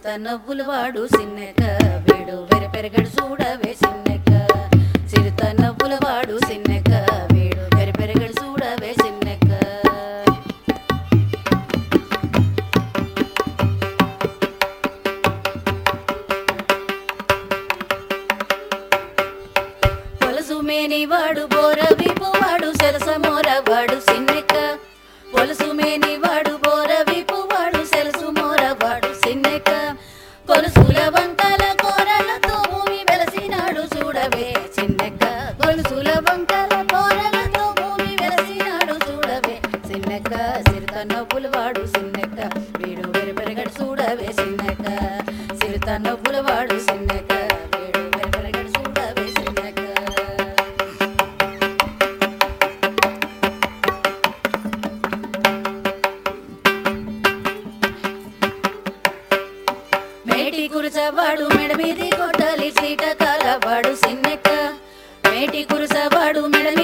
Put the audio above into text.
సిరిత నవ్వులు వాడు సిన్నెక వీడు వెర పెరగడు చూడవే సిన్నెక సిరిత నవ్వుల వాడు సిన్నెక వీడు వెర పెరగడు చూడవే సిన్నెక పొలసు మేని వాడు బోర విపు వాడు సెలస మోర వాడు సిన్నెక్క పొలసు మేని వాడు బోర విపు వాడు సెలసు మోర వాడు సిన్నెక్క కొలుసుల వంకల కోరలతో భూమి వెలసినాడు చూడవే సిన్నెక్క కొలుసుల వంకల కోరలతో భూమి వెలసినాడు చూడవే సిన్నెక్క సిరిత నవ్వుల వాడు సిన్నెక్క వీడు వెరపెరగడు చూడవే సిన్నెక్క సిరిత నవ్వుల వాడు సిన్నెక్క వీడు వెరపెరగడు చూడవే సిన్నెక్క మేటి కురుసవాడు మెడ మీది కొట్టాలి చీటకాల వాడు సిన్నెక్క మేటి కురుసవాడు మెడ